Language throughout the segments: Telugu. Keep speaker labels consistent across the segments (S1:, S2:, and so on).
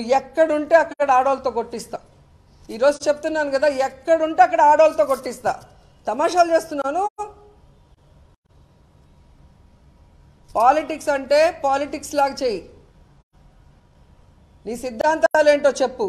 S1: నువ్వు ఎక్కడుంటే అక్కడ ఆడవాళ్ళతో కొట్టిస్తా ఈరోజు చెప్తున్నాను కదా ఎక్కడుంటే అక్కడ ఆడవాళ్ళతో కొట్టిస్తా తమాషాలు చేస్తున్నాను పాలిటిక్స్ అంటే పాలిటిక్స్ లాగా చెయ్యి నీ సిద్ధాంతాలు ఏంటో చెప్పు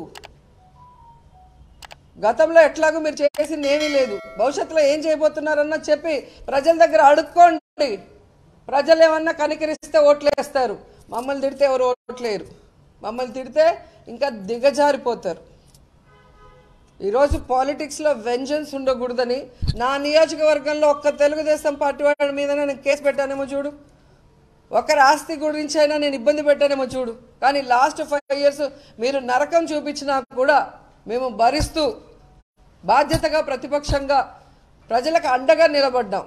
S1: గతంలో ఎట్లాగో మీరు చేసింది ఏమీ లేదు భవిష్యత్తులో ఏం చేయబోతున్నారన్న చెప్పి ప్రజల దగ్గర అడుక్కోండి ప్రజలు ఏమన్నా కనికరిస్తే ఓట్లేస్తారు మమ్మల్ని తిడితే ఎవరు ఓట్లేరు మమ్మల్ని తిడితే ఇంకా దిగజారిపోతారు ఈరోజు పాలిటిక్స్లో వెంజన్స్ ఉండకూడదని నా నియోజకవర్గంలో ఒక్క తెలుగుదేశం పార్టీ వాడి మీద నేను కేసు పెట్టానేమో చూడు ఒకరి ఆస్తి గురించి అయినా నేను ఇబ్బంది పెట్టానేమో చూడు కానీ లాస్ట్ ఫైవ్ ఇయర్స్ మీరు నరకం చూపించినా కూడా మేము భరిస్తూ బాధ్యతగా ప్రతిపక్షంగా ప్రజలకు అండగా నిలబడ్డాం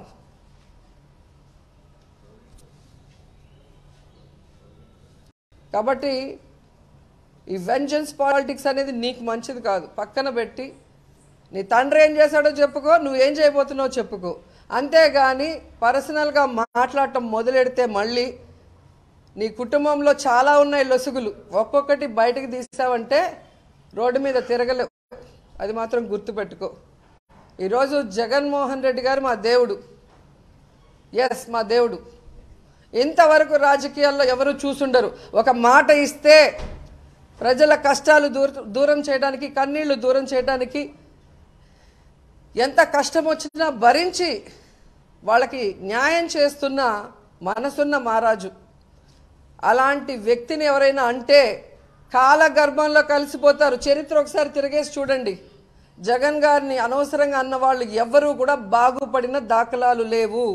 S1: కాబట్టి ఈ వెంజన్స్ పాలిటిక్స్ అనేది నీకు మంచిది కాదు పక్కన పెట్టి నీ తండ్రి ఏం చేశాడో చెప్పుకో నువ్వేం చేయబోతున్నావో చెప్పుకో అంతేగాని పర్సనల్గా మాట్లాడటం మొదలెడితే మళ్ళీ నీ కుటుంబంలో చాలా ఉన్నాయి లొసుగులు ఒక్కొక్కటి బయటకు తీసావంటే రోడ్డు మీద తిరగలేవు అది మాత్రం గుర్తుపెట్టుకో ఈరోజు జగన్మోహన్ రెడ్డి గారు మా దేవుడు ఎస్ మా దేవుడు ఇంతవరకు రాజకీయాల్లో ఎవరు చూసుండరు ఒక మాట ఇస్తే ప్రజల కష్టాలు దూర దూరం చేయడానికి కన్నీళ్లు దూరం చేయడానికి ఎంత కష్టం వచ్చినా భరించి వాళ్ళకి న్యాయం చేస్తున్న మనసున్న మహారాజు అలాంటి వ్యక్తిని ఎవరైనా అంటే కాలగర్భంలో కలిసిపోతారు చరిత్ర ఒకసారి తిరిగేసి చూడండి జగన్ గారిని అనవసరంగా అన్న వాళ్ళు ఎవ్వరూ కూడా బాగుపడిన దాఖలాలు లేవు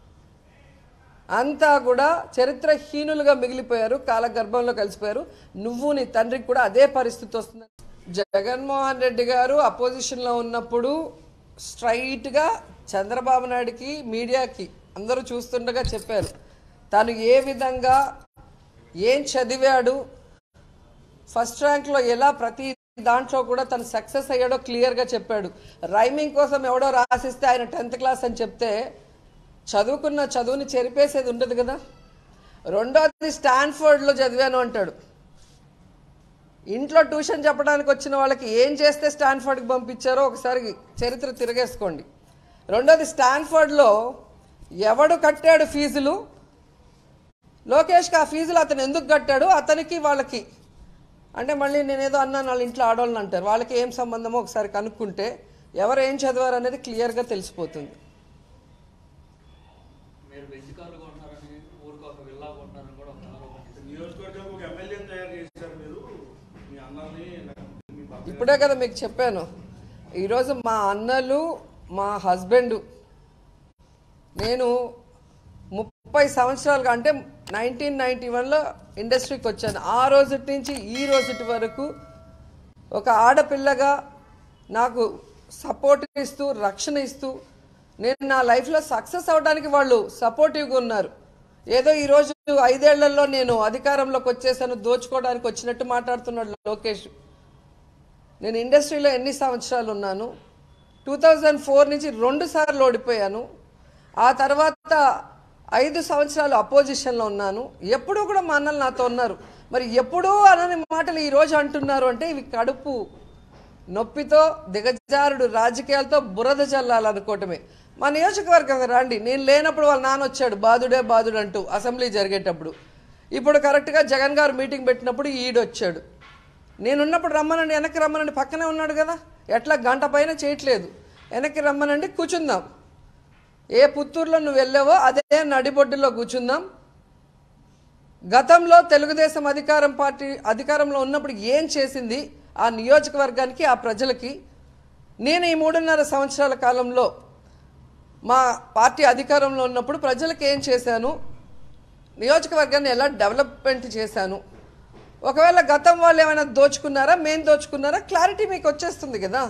S1: అంతా కూడా చరిత్రహీనులుగా మిగిలిపోయారు కాలగర్భంలో కలిసిపోయారు నువ్వు నీ తండ్రికి కూడా అదే పరిస్థితి వస్తుంది జగన్మోహన్ రెడ్డి గారు అపోజిషన్లో ఉన్నప్పుడు స్ట్రైట్గా చంద్రబాబు నాయుడికి మీడియాకి అందరూ చూస్తుండగా చెప్పారు తను ఏ విధంగా ఏం చదివాడు ఫస్ట్ ర్యాంక్లో ఎలా ప్రతి దాంట్లో కూడా తను సక్సెస్ అయ్యాడో క్లియర్గా చెప్పాడు రైమింగ్ కోసం ఎవడో రాసిస్తే ఆయన టెన్త్ క్లాస్ అని చెప్తే చదువుకున్న చదువుని చెరిపేసేది ఉండదు కదా రెండోది స్టాన్ఫర్డ్లో చదివాను అంటాడు ఇంట్లో ట్యూషన్ చెప్పడానికి వచ్చిన వాళ్ళకి ఏం చేస్తే స్టాన్ఫర్డ్కి పంపించారో ఒకసారి చరిత్ర తిరగేసుకోండి రెండోది స్టాన్ఫర్డ్లో ఎవడు కట్టాడు ఫీజులు లోకేష్కి ఆ ఫీజులు అతను ఎందుకు కట్టాడు అతనికి వాళ్ళకి అంటే మళ్ళీ నేనేదో అన్నాను వాళ్ళ ఇంట్లో ఆడవాళ్ళని అంటారు వాళ్ళకి ఏం సంబంధమో ఒకసారి కనుక్కుంటే ఎవరు ఏం చదివారు అనేది క్లియర్గా తెలిసిపోతుంది
S2: మీరు బెంచ్ కార్లు కొంటున్నారని ఊరికి ఒక విల్లా కొంటున్నారని కూడా ఒక ఆరోపణ
S3: నియోజకవర్గానికి ఒక ఎమ్మెల్యేని తయారు చేశారు మీరు మీ అన్నల్ని మీ పక్కన
S1: ఇప్పుడే కదా మీకు చెప్పాను ఈరోజు మా అన్నలు మా హస్బెండ్ నేను ముప్పై సంవత్సరాలుగా అంటే నైన్టీన్ నైంటీ వన్లో ఇండస్ట్రీకి వచ్చాను ఆ రోజు నుంచి ఈ రోజుటి వరకు ఒక ఆడపిల్లగా నాకు సపోర్ట్ ఇస్తూ రక్షణ ఇస్తూ నేను నా లైఫ్లో సక్సెస్ అవడానికి వాళ్ళు సపోర్టివ్గా ఉన్నారు ఏదో ఈరోజు ఐదేళ్లలో నేను అధికారంలోకి వచ్చేసాను దోచుకోవడానికి వచ్చినట్టు మాట్లాడుతున్నాడు లోకేష్ నేను ఇండస్ట్రీలో ఎన్ని సంవత్సరాలు ఉన్నాను టూ థౌజండ్ ఫోర్ నుంచి రెండు సార్లు ఓడిపోయాను ఆ తర్వాత ఐదు సంవత్సరాలు అపోజిషన్లో ఉన్నాను ఎప్పుడూ కూడా మా అన్నలు నాతో ఉన్నారు మరి ఎప్పుడూ అనని మాటలు ఈరోజు అంటున్నారు అంటే ఇవి కడుపు నొప్పితో దిగజారుడు రాజకీయాలతో బురద చల్లాలనుకోవటమే మా నియోజకవర్గం రండి నేను లేనప్పుడు వాళ్ళ నాన్న వచ్చాడు బాధుడే బాధుడు అంటూ అసెంబ్లీ జరిగేటప్పుడు ఇప్పుడు కరెక్ట్గా జగన్ గారు మీటింగ్ పెట్టినప్పుడు ఈడొచ్చాడు నేనున్నప్పుడు రమ్మనండి వెనక్కి రమ్మనండి పక్కనే ఉన్నాడు కదా ఎట్లా గంట పైన చేయట్లేదు వెనక్కి రమ్మనండి కూర్చుందాం ఏ పుత్తూరులో నువ్వు వెళ్ళావో అదే నడిబొడ్డులో కూర్చుందాం గతంలో తెలుగుదేశం అధికారం పార్టీ అధికారంలో ఉన్నప్పుడు ఏం చేసింది ఆ నియోజకవర్గానికి ఆ ప్రజలకి నేను ఈ మూడున్నర సంవత్సరాల కాలంలో మా పార్టీ అధికారంలో ఉన్నప్పుడు ప్రజలకు ఏం చేశాను నియోజకవర్గాన్ని ఎలా డెవలప్మెంట్ చేశాను ఒకవేళ గతం వాళ్ళు ఏమైనా దోచుకున్నారా మేం దోచుకున్నారా క్లారిటీ మీకు వచ్చేస్తుంది కదా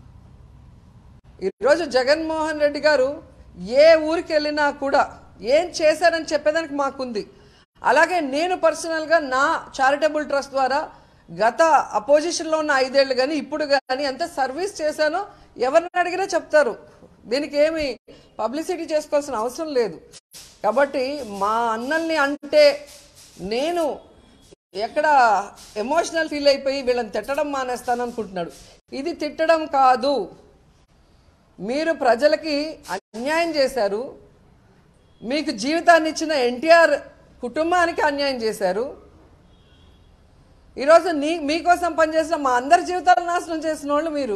S1: ఈరోజు జగన్మోహన్ రెడ్డి గారు ఏ ఊరికి వెళ్ళినా కూడా ఏం చేశారని చెప్పేదానికి మాకుంది అలాగే నేను పర్సనల్గా నా చారిటబుల్ ట్రస్ట్ ద్వారా గత అపోజిషన్లో ఉన్న ఐదేళ్ళు కానీ ఇప్పుడు కానీ ఎంత సర్వీస్ చేశానో ఎవరిని అడిగినా చెప్తారు దీనికి ఏమి పబ్లిసిటీ చేసుకోవాల్సిన అవసరం లేదు కాబట్టి మా అన్నల్ని అంటే నేను ఎక్కడ ఎమోషనల్ ఫీల్ అయిపోయి వీళ్ళని తిట్టడం మానేస్తాను అనుకుంటున్నాడు ఇది తిట్టడం కాదు మీరు ప్రజలకి అన్యాయం చేశారు మీకు జీవితాన్ని ఇచ్చిన ఎన్టీఆర్ కుటుంబానికి అన్యాయం చేశారు ఈరోజు నీ మీకోసం పనిచేసిన మా అందరి జీవితాలు నాశనం చేసిన వాళ్ళు మీరు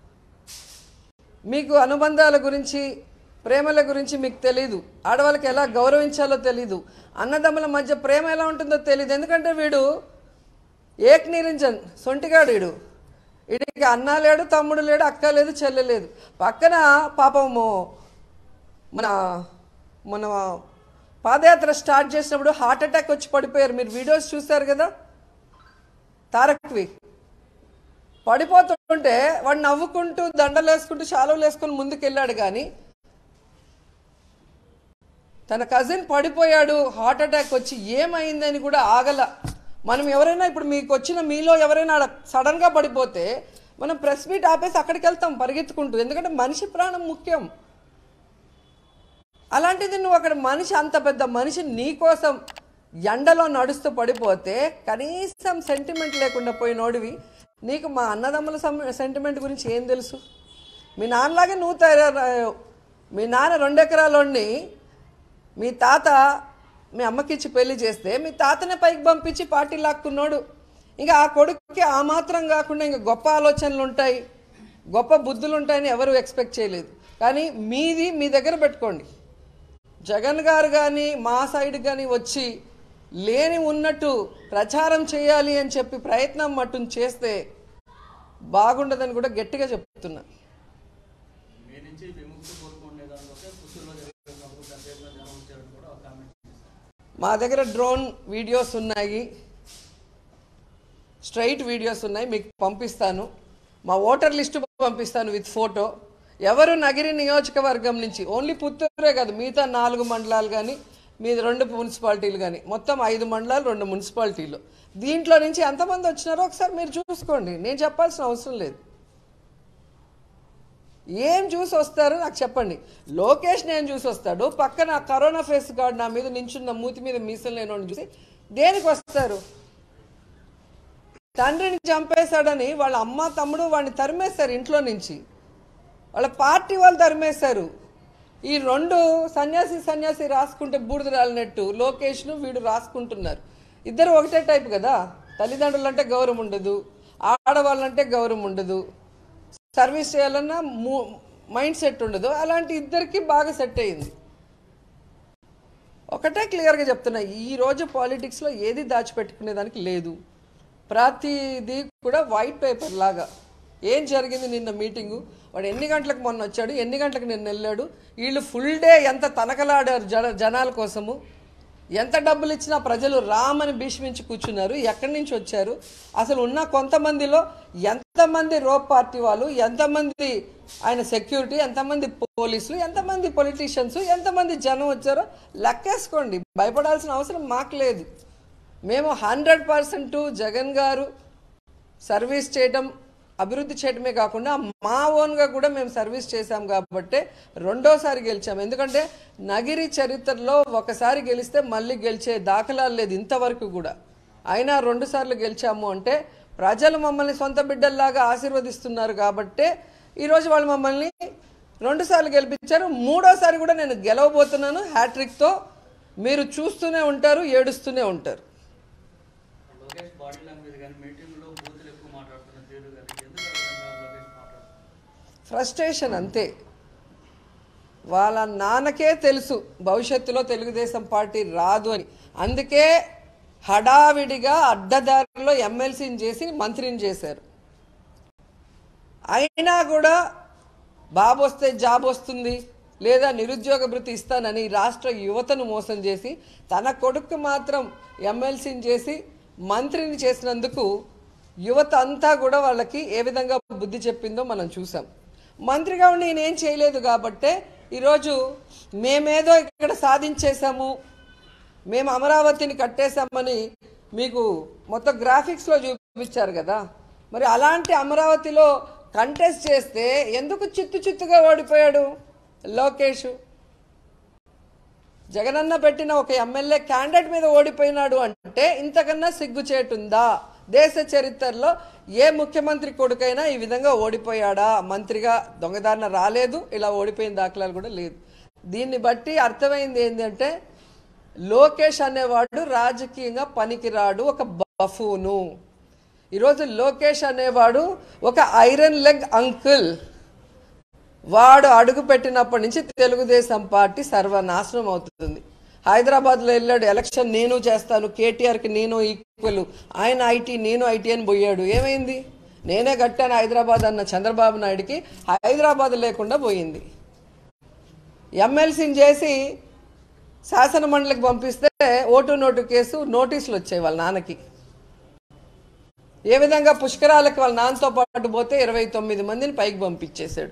S1: మీకు అనుబంధాల గురించి ప్రేమల గురించి మీకు తెలీదు ఆడవాళ్ళకి ఎలా గౌరవించాలో తెలీదు అన్నదమ్ముల మధ్య ప్రేమ ఎలా ఉంటుందో తెలియదు ఎందుకంటే వీడు ఏక్ నిరంజన్ సొంటిగాడు వీడు వీడికి అన్న లేడు తమ్ముడు లేడు అక్క లేదు చెల్లె లేదు పక్కన పాపము మన మన పాదయాత్ర స్టార్ట్ చేసినప్పుడు హార్ట్ అటాక్ వచ్చి పడిపోయారు మీరు వీడియోస్ చూశారు కదా తారక్వి పడిపోతుంటే వాడు నవ్వుకుంటూ దండలు వేసుకుంటూ శాలువలు వేసుకుని ముందుకు వెళ్ళాడు కానీ తన కజిన్ పడిపోయాడు హార్ట్ అటాక్ వచ్చి ఏమైందని కూడా ఆగల మనం ఎవరైనా ఇప్పుడు మీకు వచ్చిన మీలో ఎవరైనా ఆడ సడన్గా పడిపోతే మనం ప్రెస్ మీట్ ఆపేసి అక్కడికి వెళ్తాం పరిగెత్తుకుంటూ ఎందుకంటే మనిషి ప్రాణం ముఖ్యం అలాంటిది నువ్వు అక్కడ మనిషి అంత పెద్ద మనిషి నీ కోసం ఎండలో నడుస్తూ పడిపోతే కనీసం సెంటిమెంట్ లేకుండా పోయినోడివి నీకు మా అన్నదమ్ముల సెంటిమెంట్ గురించి ఏం తెలుసు మీ నాన్నలాగే నువ్వు తయారయ్యావు మీ నాన్న రెండు ఎకరాలోని మీ తాత మీ అమ్మకిచ్చి పెళ్లి చేస్తే మీ తాతనే పైకి పంపించి పార్టీ లాక్కున్నాడు ఇంకా ఆ కొడుకుకి ఆ మాత్రం కాకుండా ఇంకా గొప్ప ఆలోచనలు ఉంటాయి గొప్ప బుద్ధులు ఉంటాయని ఎవరు ఎక్స్పెక్ట్ చేయలేదు కానీ మీది మీ దగ్గర పెట్టుకోండి జగన్ గారు కానీ మా సైడ్ కానీ వచ్చి లేని ఉన్నట్టు ప్రచారం చేయాలి అని చెప్పి ప్రయత్నం మట్టును చేస్తే బాగుండదని కూడా గట్టిగా చెప్తున్నా
S2: మీ నుంచి విముక్తి కోరుకునే దానికోసం పుత్తూరులో జరిగినప్పుడు పెద్ద ఎత్తున జనం వచ్చారని కూడా ఒక కామెంట్ చేశారు
S1: మా దగ్గర డ్రోన్ వీడియోస్ ఉన్నాయి స్ట్రైట్ వీడియోస్ ఉన్నాయి మీకు పంపిస్తాను మా ఓటర్ లిస్టు పంపిస్తాను విత్ ఫోటో ఎవరు నగిరి నియోజకవర్గం నుంచి ఓన్లీ పుత్తూరే కాదు మిగతా నాలుగు మండలాలు కానీ మీది రెండు మున్సిపాలిటీలు కానీ మొత్తం ఐదు మండలాలు రెండు మున్సిపాలిటీలు దీంట్లో నుంచి ఎంతమంది వచ్చినారో ఒకసారి మీరు చూసుకోండి నేను చెప్పాల్సిన అవసరం లేదు ఏం చూసి వస్తారు నాకు చెప్పండి లోకేష్ నేను చూసి వస్తాడు పక్కన కరోనా ఫేస్ గార్డ్ నా మీద నించున్న మూతి మీద మీసం లేనోడిని చూసి దేనికి వస్తారు తండ్రిని చంపేశాడని వాళ్ళ అమ్మ తమ్ముడు వాడిని తరిమేశారు ఇంట్లో నుంచి వాళ్ళ పార్టీ వాళ్ళు తరిమేశారు ఈ రెండు సన్యాసి సన్యాసి రాసుకుంటే బూడిద రాలినట్టు లోకేష్ను వీడు రాసుకుంటున్నారు ఇద్దరు ఒకటే టైప్ కదా తల్లిదండ్రులు అంటే గౌరవం ఉండదు ఆడవాళ్ళంటే గౌరవం ఉండదు సర్వీస్ చేయాలన్నా మైండ్ సెట్ ఉండదు అలాంటి ఇద్దరికి బాగా సెట్ అయ్యింది ఒకటే క్లియర్గా చెప్తున్నా ఈ రోజు పాలిటిక్స్లో ఏది దాచిపెట్టుకునేదానికి లేదు ప్రతిదీ కూడా వైట్ పేపర్ లాగా ఏం జరిగింది నిన్న మీటింగు వాడు ఎన్ని గంటలకు మొన్న వచ్చాడు ఎన్ని గంటలకు నిన్న వెళ్ళాడు వీళ్ళు ఫుల్ డే ఎంత తనకలాడారు జన జనాల కోసము ఎంత డబ్బులు ఇచ్చినా ప్రజలు రామని భీష్మించి కూర్చున్నారు ఎక్కడి నుంచి వచ్చారు అసలు ఉన్న కొంతమందిలో ఎంతమంది రోప్ పార్టీ వాళ్ళు ఎంతమంది ఆయన సెక్యూరిటీ ఎంతమంది పోలీసులు ఎంతమంది పొలిటీషియన్స్ ఎంతమంది జనం వచ్చారో లెక్కేసుకోండి భయపడాల్సిన అవసరం మాకు లేదు మేము హండ్రెడ్ పర్సెంట్ జగన్ గారు సర్వీస్ చేయడం అభివృద్ధి చేయడమే కాకుండా మా ఓన్గా కూడా మేము సర్వీస్ చేశాం కాబట్టి రెండోసారి గెలిచాం ఎందుకంటే నగిరి చరిత్రలో ఒకసారి గెలిస్తే మళ్ళీ గెలిచే దాఖలాలు లేదు ఇంతవరకు కూడా అయినా రెండు సార్లు గెలిచాము అంటే ప్రజలు మమ్మల్ని సొంత బిడ్డల్లాగా ఆశీర్వదిస్తున్నారు కాబట్టే ఈరోజు వాళ్ళు మమ్మల్ని రెండుసార్లు గెలిపించారు మూడోసారి కూడా నేను గెలవబోతున్నాను హ్యాట్రిక్తో మీరు చూస్తూనే ఉంటారు ఏడుస్తూనే ఉంటారు
S2: లోకేష్ బాడీ లాంగ్వేజ్ కానీ మీటింగ్లో బూతులు ఎక్కువ మాట్లాడుతున్న తీరు కానీ ఎందుకు ఆ విధంగా లోకేష్ మాట్లాడుతున్నారు
S1: ఫ్రస్ట్రేషన్ అంతే వాళ్ళ నాన్నకే తెలుసు భవిష్యత్తులో తెలుగుదేశం పార్టీ రాదు అని అందుకే హడావిడిగా అడ్డదారిలో ఎమ్మెల్సీని చేసి మంత్రిని చేశారు అయినా కూడా బాబు వస్తే జాబ్ వస్తుంది లేదా నిరుద్యోగ భృతి ఇస్తానని రాష్ట్ర యువతను మోసం చేసి తన కొడుకు మాత్రం ఎమ్మెల్సీని చేసి మంత్రిని చేసినందుకు యువత అంతా కూడా వాళ్ళకి ఏ విధంగా బుద్ధి చెప్పిందో మనం చూసాం మంత్రిగా ఉండి నేనేం చేయలేదు కాబట్టే ఈరోజు మేమేదో ఇక్కడ సాధించేశాము మేము అమరావతిని కట్టేశామని మీకు మొత్తం గ్రాఫిక్స్లో చూపించారు కదా మరి అలాంటి అమరావతిలో కంటెస్ట్ చేస్తే ఎందుకు చిత్తు చిత్తుగా ఓడిపోయాడు లోకేష్ జగనన్న పెట్టిన ఒక ఎమ్మెల్యే క్యాండిడేట్ మీద ఓడిపోయినాడు అంటే ఇంతకన్నా సిగ్గుచేటుందా దేశ చరిత్రలో ఏ ముఖ్యమంత్రి కొడుకైనా ఈ విధంగా ఓడిపోయాడా మంత్రిగా దొంగదారిన రాలేదు ఇలా ఓడిపోయిన దాఖలాలు కూడా లేదు దీన్ని బట్టి అర్థమైంది ఏంటంటే లోకేష్ అనేవాడు రాజకీయంగా పనికిరాడు ఒక బఫూను ఈరోజు లోకేష్ అనేవాడు ఒక ఐరన్ లెగ్ అంకుల్ వాడు అడుగు పెట్టినప్పటి నుంచి తెలుగుదేశం పార్టీ సర్వనాశనం అవుతుంది హైదరాబాద్లో వెళ్ళాడు ఎలక్షన్ నేను చేస్తాను కేటీఆర్కి నేను ఈక్వల్ ఆయన ఐటీ నేను ఐటీ అని పోయాడు ఏమైంది నేనే కట్టాను హైదరాబాద్ అన్న చంద్రబాబు నాయుడికి హైదరాబాద్ లేకుండా పోయింది ఎమ్మెల్సీని చేసి శాసన మండలికి పంపిస్తే ఓటు నోటు కేసు నోటీసులు వచ్చాయి వాళ్ళ నాన్నకి ఏ విధంగా పుష్కరాలకు వాళ్ళ నాన్నతో పాటు పోతే ఇరవై తొమ్మిది మందిని పైకి పంపించేశాడు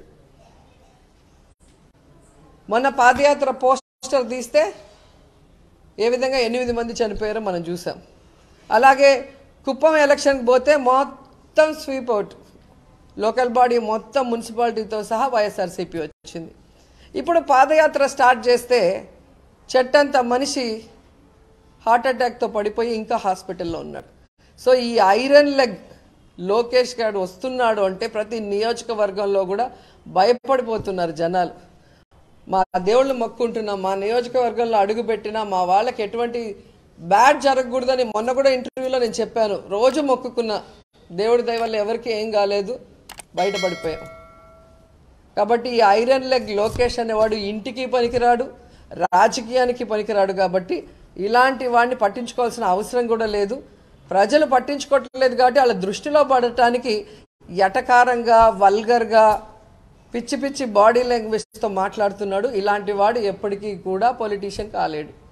S1: మొన్న పాదయాత్ర పోస్టర్ తీస్తే ఏ విధంగా ఎనిమిది మంది చనిపోయారో మనం చూసాం అలాగే కుప్పం ఎలక్షన్కి పోతే మొత్తం స్వీప్ అవుట్ లోకల్ బాడీ మొత్తం మున్సిపాలిటీతో సహా వైఎస్ఆర్సీపీ వచ్చింది ఇప్పుడు పాదయాత్ర స్టార్ట్ చేస్తే చెట్టంత మనిషి హార్ట్ అటాక్తో పడిపోయి ఇంకా హాస్పిటల్లో ఉన్నాడు సో ఈ ఐరన్ లెగ్ లోకేష్ గారు వస్తున్నాడు అంటే ప్రతి నియోజకవర్గంలో కూడా భయపడిపోతున్నారు జనాలు మా దేవుళ్ళు మొక్కుంటున్నాం మా నియోజకవర్గంలో అడుగుపెట్టినా మా వాళ్ళకి ఎటువంటి బ్యాడ్ జరగకూడదని మొన్న కూడా ఇంటర్వ్యూలో నేను చెప్పాను రోజు మొక్కుకున్నా దేవుడి దయ వల్ల ఎవరికి ఏం కాలేదు బయటపడిపోయాం కాబట్టి ఈ ఐరన్ లెగ్ లోకేష్ అనేవాడు ఇంటికి పనికిరాడు రాజకీయానికి పనికిరాడు కాబట్టి ఇలాంటి వాడిని పట్టించుకోవాల్సిన అవసరం కూడా లేదు ప్రజలు పట్టించుకోవట్లేదు కాబట్టి వాళ్ళ దృష్టిలో పడటానికి ఎటకారంగా వల్గర్గా పిచ్చి పిచ్చి బాడీ లాంగ్వేజ్తో మాట్లాడుతున్నాడు ఇలాంటి వాడు ఎప్పటికీ కూడా పొలిటీషియన్ కాలేడు